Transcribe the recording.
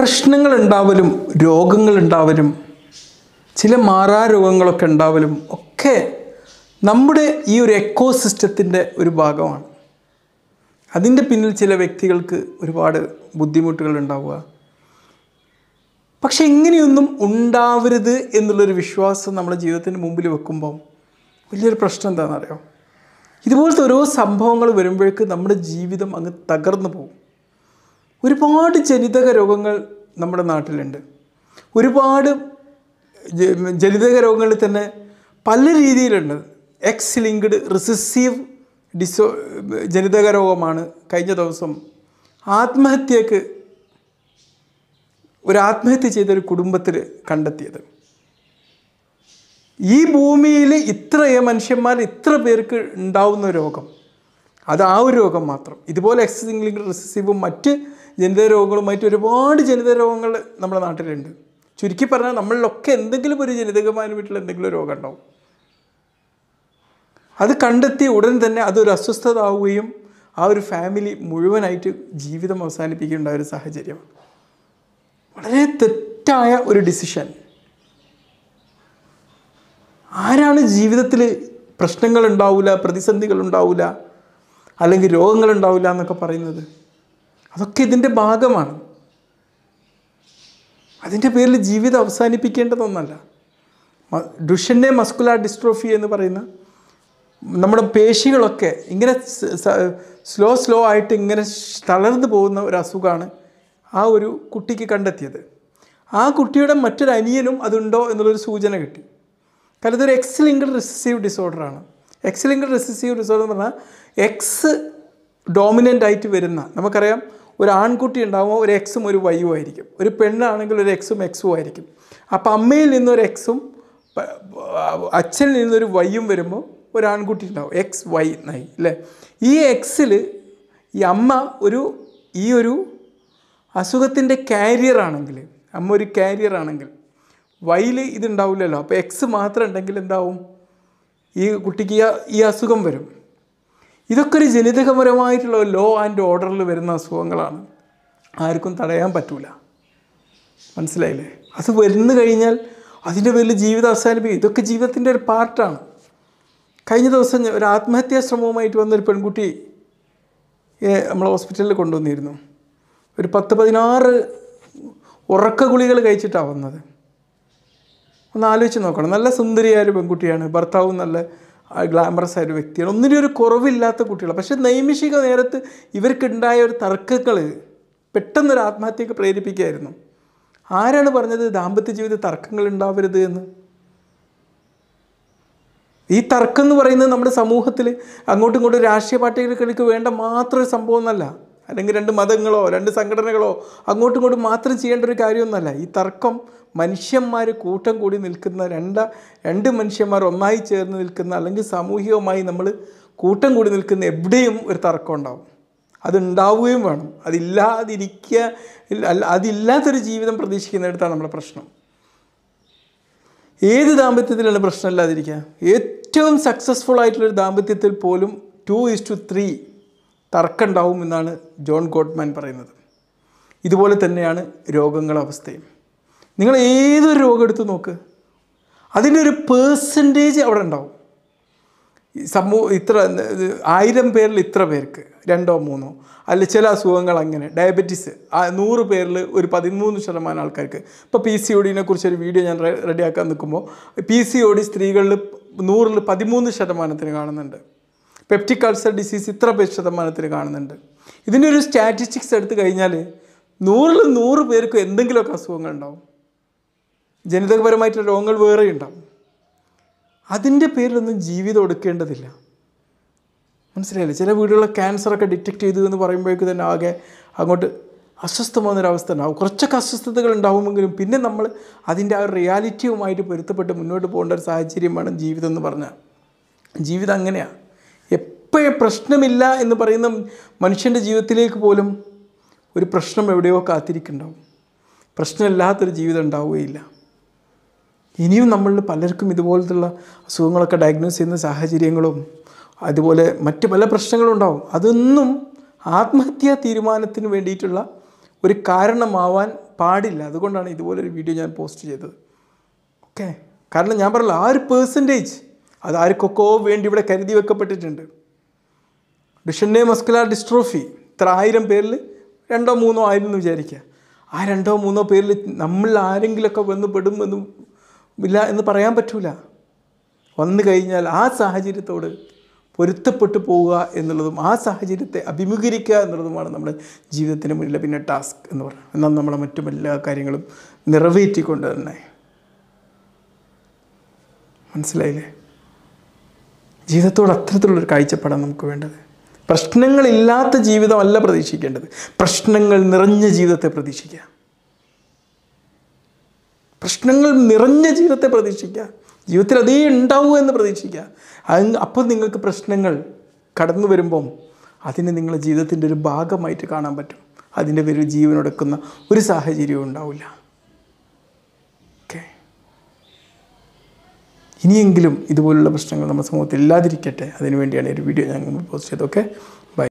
പ്രശ്നങ്ങൾ ഉണ്ടാവലും രോഗങ്ങൾ ഉണ്ടാവലും ചില മാറാ രോഗങ്ങളൊക്കെ ഉണ്ടാവലും ഒക്കെ നമ്മുടെ ഈ ഒരു എക്കോ സിസ്റ്റത്തിൻ്റെ ഒരു ഭാഗമാണ് അതിൻ്റെ പിന്നിൽ ചില വ്യക്തികൾക്ക് ഒരുപാട് ബുദ്ധിമുട്ടുകൾ ഉണ്ടാവുക പക്ഷെ ഇങ്ങനെയൊന്നും ഉണ്ടാവരുത് എന്നുള്ളൊരു വിശ്വാസം നമ്മുടെ ജീവിതത്തിന് മുമ്പിൽ വെക്കുമ്പം വലിയൊരു പ്രശ്നം എന്താണെന്നറിയോ ഇതുപോലത്തെ ഓരോ സംഭവങ്ങൾ വരുമ്പോഴേക്ക് നമ്മുടെ ജീവിതം അങ്ങ് തകർന്നു പോകും ഒരുപാട് ജനിതക രോഗങ്ങൾ നമ്മുടെ നാട്ടിലുണ്ട് ഒരുപാട് ജ- ജനിതക രോഗങ്ങളിൽ തന്നെ പല രീതിയിലുണ്ട് എക്സ് ലിങ്ക്ഡ് റിസസീവ് ഡിസോ ജനിതക രോഗമാണ് കഴിഞ്ഞ ദിവസം ആത്മഹത്യക്ക് ഒരു ആത്മഹത്യ ചെയ്തൊരു കുടുംബത്തിൽ കണ്ടെത്തിയത് ഈ ഭൂമിയിൽ ഇത്രയേ മനുഷ്യന്മാർ ഇത്ര പേർക്ക് ഉണ്ടാവുന്ന രോഗം അത് ആ ഒരു രോഗം മാത്രം ഇതുപോലെ എക്സിംഗ് റിസസീവും മറ്റ് ജനിതക രോഗങ്ങളുമായിട്ട് ഒരുപാട് ജനിതക രോഗങ്ങൾ നമ്മുടെ നാട്ടിലുണ്ട് ചുരുക്കി പറഞ്ഞാൽ നമ്മളിലൊക്കെ എന്തെങ്കിലും ഒരു ജനിതകമായിട്ടുള്ള എന്തെങ്കിലും ഒരു രോഗം ഉണ്ടാവും അത് കണ്ടെത്തി ഉടൻ തന്നെ അതൊരു അസ്വസ്ഥത ആവുകയും ആ ഒരു ഫാമിലി മുഴുവനായിട്ട് ജീവിതം അവസാനിപ്പിക്കേണ്ട ഒരു സാഹചര്യമാണ് വളരെ തെറ്റായ ഒരു ഡിസിഷൻ ആരാണ് ജീവിതത്തിൽ പ്രശ്നങ്ങൾ ഉണ്ടാവില്ല പ്രതിസന്ധികൾ ഉണ്ടാവില്ല അല്ലെങ്കിൽ രോഗങ്ങൾ ഉണ്ടാവില്ല എന്നൊക്കെ പറയുന്നത് അതൊക്കെ ഇതിൻ്റെ ഭാഗമാണ് അതിൻ്റെ പേരിൽ ജീവിതം അവസാനിപ്പിക്കേണ്ടതൊന്നല്ല മ- ഡുഷൻ്റെ മസ്കുലാർ ഡിസ്ട്രോഫി എന്ന് പറയുന്ന നമ്മുടെ പേശികളൊക്കെ ഇങ്ങനെ സ്ലോ സ്ലോ ആയിട്ട് ഇങ്ങനെ ഷ് തളർന്നു പോകുന്ന ഒരു അസുഖമാണ് ആ ഒരു കുട്ടിക്ക് കണ്ടെത്തിയത് ആ കുട്ടിയുടെ മറ്റൊരു അനിയനും അതുണ്ടോ എന്നുള്ളൊരു സൂചന കിട്ടി കാരണം ഇതൊരു എക്സ് ലിങ്ക്ഡ് റിസസീവ് ഡിസോർഡറാണ് എക്സ് ലിങ്ക്ഡ് റിസസീവ് ഡിസോർഡർ എന്ന് പറഞ്ഞാൽ എക്സ് ഡോമിനൻ്റ് ആയിട്ട് വരുന്ന നമുക്കറിയാം ഒരു ആൺകുട്ടി ഉണ്ടാകുമ്പോൾ ഒരു എക്സും ഒരു വൈയും ആയിരിക്കും ഒരു പെണ്ണാണെങ്കിൽ ഒരു എക്സും എക്സും ആയിരിക്കും അപ്പോൾ അമ്മയിൽ നിന്നൊരു എക്സും പ- അച്ഛനിൽ നിന്നൊരു വൈയും വരുമ്പോൾ ഒരു ആൺകുട്ടി ഉണ്ടാവും എക്സ് വൈ എന്നായി അല്ലേ ഈ എക്സിൽ ഈ അമ്മ ഒരു ഈ ഒരു അസുഖത്തിൻ്റെ കാരിയർ ആണെങ്കിൽ അമ്മ ഒരു കാരിയർ ആണെങ്കിൽ വൈയിൽ ഇതുണ്ടാവില്ലല്ലോ അപ്പോൾ എക്സ് മാത്രം ഉണ്ടെങ്കിൽ എന്താവും ഈ കുട്ടിക്ക് ഈ ഈ അസുഖം വരും ഇതൊക്കെ ഒരു ജനിതകപരമായിട്ടുള്ള ലോ ആൻഡ് ഓർഡറിൽ വരുന്ന അസുഖങ്ങളാണ് ആർക്കും തടയാൻ പറ്റൂല മനസ്സിലായില്ലേ അത് വരുന്നു കഴിഞ്ഞാൽ അതിൻ്റെ പേരിൽ ജീവിതം അവസാനിപ്പിക്കും ഇതൊക്കെ ജീവിതത്തിൻ്റെ ഒരു പാർട്ടാണ് കഴിഞ്ഞ ദിവസം ഞാൻ ഒരു ആത്മഹത്യാ ശ്രമവുമായിട്ട് വന്നൊരു പെൺകുട്ടി നമ്മൾ ഹോസ്പിറ്റലിൽ കൊണ്ടുവന്നിരുന്നു ഒരു പത്ത് പതിനാറ് ഉറക്ക ഗുളികൾ കഴിച്ചിട്ടാണ് വന്നത് ഒന്ന് ആലോചിച്ച് നോക്കണം നല്ല സുന്ദരിയായ ഒരു പെൺകുട്ടിയാണ് ഭർത്താവും നല്ല ഗ്ലാമറസ് ആയ ഒരു വ്യക്തിയാണ് ഒന്നിനും ഒരു കുറവില്ലാത്ത കുട്ടികളാണ് പക്ഷേ നൈമിഷിക നേരത്ത് ഇവർക്കുണ്ടായ ഒരു തർക്കങ്ങൾ പെട്ടെന്നൊരു ആത്മഹത്യക്ക് പ്രേരിപ്പിക്കുകയായിരുന്നു ആരാണ് പറഞ്ഞത് ദാമ്പത്യ ജീവിത തർക്കങ്ങൾ ഉണ്ടാവരുത് എന്ന് ഈ തർക്കം എന്ന് പറയുന്നത് നമ്മുടെ സമൂഹത്തിൽ അങ്ങോട്ടും ഇങ്ങോട്ടും രാഷ്ട്രീയ പാർട്ടികൾക്ക് വേണ്ട മാത്രം ഒരു സംഭവമൊന്നല്ല അല്ലെങ്കിൽ രണ്ട് മതങ്ങളോ രണ്ട് സംഘടനകളോ അങ്ങോട്ടും ഇങ്ങോട്ടും മാത്രം ചെയ്യേണ്ട ഒരു കാര്യമൊന്നുമല്ല ഈ തർക്കം മനുഷ്യന്മാർ കൂട്ടം കൂടി നിൽക്കുന്ന രണ്ട് രണ്ട് മനുഷ്യന്മാർ ഒന്നായി ചേർന്ന് നിൽക്കുന്ന അല്ലെങ്കിൽ സാമൂഹികമായി നമ്മൾ കൂട്ടം കൂടി നിൽക്കുന്ന എവിടെയും ഒരു തർക്കം ഉണ്ടാവും അതുണ്ടാവുകയും വേണം അതില്ലാതിരിക്കുക ഇല്ല- അല്ല അതില്ലാത്തൊരു ജീവിതം പ്രതീക്ഷിക്കുന്നിടത്താണ് നമ്മുടെ പ്രശ്നം ഏത് ദാമ്പത്യത്തിലാണ് പ്രശ്നമില്ലാതിരിക്കുക ഏറ്റവും സക്സസ്ഫുൾ ആയിട്ടുള്ളൊരു ദാമ്പത്യത്തിൽ പോലും ടു ഈസ് ടു ത്രീ തർക്കം ഉണ്ടാവും എന്നാണ് ജോൺ ഗോഡ്മാൻ പറയുന്നത് ഇതുപോലെ തന്നെയാണ് രോഗങ്ങളുടെ അവസ്ഥയും നിങ്ങൾ ഏതൊരു രോഗം എടുത്ത് നോക്ക് അതിൻ്റെ ഒരു പേഴ്സൻറ്റേജ് അവിടെ ഉണ്ടാവും ഈ സമൂഹം ഇത്ര ഇത് ആയിരം പേരിൽ ഇത്ര പേർക്ക് രണ്ടോ മൂന്നോ അല്ല ചില അസുഖങ്ങൾ അങ്ങനെ ഡയബറ്റീസ് ആ നൂറ് പേരിൽ ഒരു പതിമൂന്ന് ശതമാനം ആൾക്കാർക്ക് ഇപ്പോൾ പി സി ഒ ഡിനെ കുറിച്ച് ഒരു വീഡിയോ ഞാൻ റെ- റെഡിയാക്കാൻ നിൽക്കുമ്പോൾ പി സി ഒ ഡി സ്ത്രീകളിൽ നൂറിൽ പതിമൂന്ന് ശതമാനത്തിന് കാണുന്നുണ്ട് പെപ്റ്റിക് അൾസർ ഡിസീസ് ഇത്ര പേര് ശതമാനത്തിന് കാണുന്നുണ്ട് ഇതിൻ്റെ ഒരു സ്റ്റാറ്റിസ്റ്റിക്സ് എടുത്തു കഴിഞ്ഞാൽ നൂറിൽ നൂറ് പേർക്ക് എന്തെങ്കിലുമൊക്കെ അസുഖങ്ങൾ ഉണ്ടാവും ജനിതകപരമായിട്ടുള്ള രോഗങ്ങൾ വേറെ ഉണ്ടാവും അതിൻ്റെ പേരിലൊന്നും ജീവിതം എടുക്കേണ്ടതില്ല മനസ്സിലായില്ലേ ചില വീടുകളിലെ ക്യാൻസറൊക്കെ ഡിറ്റക്ട് ചെയ്തു എന്ന് പറയുമ്പോഴേക്ക് തന്നെ ആകെ അങ്ങോട്ട് അസ്വസ്ഥമാകുന്നൊരവസ്ഥ ഉണ്ടാവും കുറച്ചൊക്കെ അസ്വസ്ഥതകൾ ഉണ്ടാവുമെങ്കിലും പിന്നെ നമ്മൾ അതിൻ്റെ ആ ഒരു റിയാലിറ്റിയുമായിട്ട് പൊരുത്തപ്പെട്ട് മുന്നോട്ട് പോകേണ്ട ഒരു സാഹചര്യമാണ് ജീവിതം എന്ന് പറഞ്ഞാൽ ജീവിതം അങ്ങനെയാണ് എപ്പോഴും പ്രശ്നമില്ല എന്ന് പറയുന്ന മനുഷ്യൻ്റെ ജീവിതത്തിലേക്ക് പോലും ഒരു പ്രശ്നം എവിടെയോ കാത്തിരിക്കുന്നുണ്ടാവും പ്രശ്നമില്ലാത്തൊരു ജീവിതം ഉണ്ടാവുകയില്ല ഇനിയും നമ്മളിൽ പലർക്കും ഇതുപോലത്തുള്ള അസുഖങ്ങളൊക്കെ ഡയഗ്നോസ് ചെയ്യുന്ന സാഹചര്യങ്ങളും അതുപോലെ മറ്റ് പല പ്രശ്നങ്ങളും ഉണ്ടാവും അതൊന്നും ആത്മഹത്യാ തീരുമാനത്തിന് വേണ്ടിയിട്ടുള്ള ഒരു കാരണമാവാൻ പാടില്ല അതുകൊണ്ടാണ് ഇതുപോലൊരു വീഡിയോ ഞാൻ പോസ്റ്റ് ചെയ്തത് ഓക്കെ കാരണം ഞാൻ പറഞ്ഞല്ലോ ആ ഒരു പേഴ്സൻറ്റേജ് അത് ആർക്കൊക്കെ വേണ്ടി ഇവിടെ കരുതി വെക്കപ്പെട്ടിട്ടുണ്ട് ഡിഷൻ്റെ മസ്കുലാർ ഡിസ്ട്രോഫി ഇത്ര ആയിരം പേരിൽ രണ്ടോ മൂന്നോ ആയിരം എന്ന് വിചാരിക്കുക ആ രണ്ടോ മൂന്നോ പേരിൽ നമ്മൾ ആരെങ്കിലുമൊക്കെ വന്ന് പെടുമെന്ന് ഇല്ല എന്ന് പറയാൻ പറ്റൂല വന്നു കഴിഞ്ഞാൽ ആ സാഹചര്യത്തോട് പൊരുത്തപ്പെട്ടു പോവുക എന്നുള്ളതും ആ സാഹചര്യത്തെ അഭിമുഖീകരിക്കുക എന്നുള്ളതുമാണ് നമ്മുടെ ജീവിതത്തിന് മുന്നിലെ പിന്നെ ടാസ്ക് എന്ന് പറയുന്നത് എന്നാൽ നമ്മളെ മറ്റും എല്ലാ കാര്യങ്ങളും നിറവേറ്റിക്കൊണ്ട് തന്നെ മനസ്സിലായില്ലേ ജീവിതത്തോട് അത്തരത്തിലുള്ളൊരു കാഴ്ചപ്പാടാണ് നമുക്ക് വേണ്ടത് പ്രശ്നങ്ങളില്ലാത്ത ജീവിതമല്ല പ്രതീക്ഷിക്കേണ്ടത് പ്രശ്നങ്ങൾ നിറഞ്ഞ ജീവിതത്തെ പ്രതീക്ഷിക്കുക പ്രശ്നങ്ങൾ നിറഞ്ഞ ജീവിതത്തെ പ്രതീക്ഷിക്കുക ജീവിതത്തിൽ അതേ ഉണ്ടാവൂ എന്ന് പ്രതീക്ഷിക്കുക അത് അപ്പോൾ നിങ്ങൾക്ക് പ്രശ്നങ്ങൾ കടന്നു വരുമ്പം അതിനെ നിങ്ങളുടെ ജീവിതത്തിൻ്റെ ഒരു ഭാഗമായിട്ട് കാണാൻ പറ്റും അതിൻ്റെ പേരിൽ ജീവനൊടുക്കുന്ന ഒരു സാഹചര്യവും ഉണ്ടാവില്ല ഓക്കെ ഇനിയെങ്കിലും ഇതുപോലുള്ള പ്രശ്നങ്ങൾ നമ്മുടെ സമൂഹത്തിൽ ഇല്ലാതിരിക്കട്ടെ അതിനുവേണ്ടിയാണ് ഈ ഒരു വീഡിയോ ഞാൻ പോസ്റ്റ് ചെയ്തത് ഓക്കെ